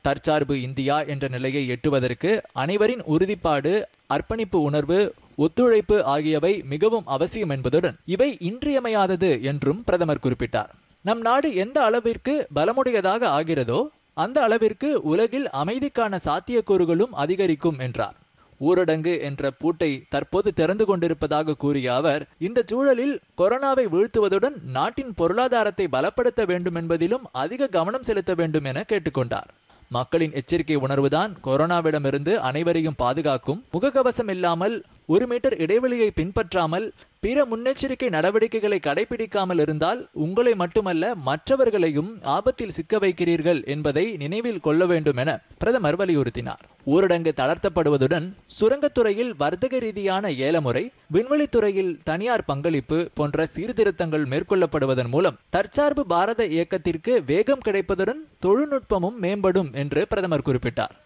தற்சார்பு இந்தியா என்ற நிலையை எட்டுவதற்கு அனைவரின் உறுதிப்பாடு அர்ப்பணிப்பு உணர்வு ஒத்துழைப்பு ஆகியவை மிகவும் அவசியம் என்பதுடன் இவை இன்றியமையாதது என்றும் பிரதமர் குறிப்பிட்டார் நம் நாடு எந்த அளவிற்கு பலமுடையதாக ஆகிறதோ அந்த அளவிற்கு உலகில் அமைதிக்கான சாத்தியக்கூறுகளும் அதிகரிக்கும் என்றார் ஊரடங்கு என்ற பூட்டை தற்போது திறந்து கொண்டிருப்பதாக கூறிய அவர் இந்த சூழலில் கொரோனாவை வீழ்த்துவதுடன் நாட்டின் பொருளாதாரத்தை பலப்படுத்த வேண்டும் என்பதிலும் அதிக கவனம் செலுத்த வேண்டும் என கேட்டுக்கொண்டார் மக்களின் எச்சரிக்கை உணர்வுதான் கொரோனாவிடமிருந்து அனைவரையும் பாதுகாக்கும் முகக்கவசம் இல்லாமல் ஒரு மீட்டர் இடைவெளியை பின்பற்றாமல் பிற முன்னெச்சரிக்கை நடவடிக்கைகளை கடைபிடிக்காமல் இருந்தால் உங்களை மட்டுமல்ல மற்றவர்களையும் ஆபத்தில் சிக்க வைக்கிறீர்கள் என்பதை நினைவில் கொள்ள வேண்டும் என பிரதமர் வலியுறுத்தினார் ஊரடங்கு தளர்த்தப்படுவதுடன் சுரங்கத்துறையில் வர்த்தக ரீதியான ஏலமுறை விண்வெளித்துறையில் தனியார் பங்களிப்பு போன்ற சீர்திருத்தங்கள் மேற்கொள்ளப்படுவதன் மூலம் தற்சார்பு பாரத இயக்கத்திற்கு வேகம் கிடைப்பதுடன் தொழில்நுட்பமும் மேம்படும் என்று பிரதமர் குறிப்பிட்டார்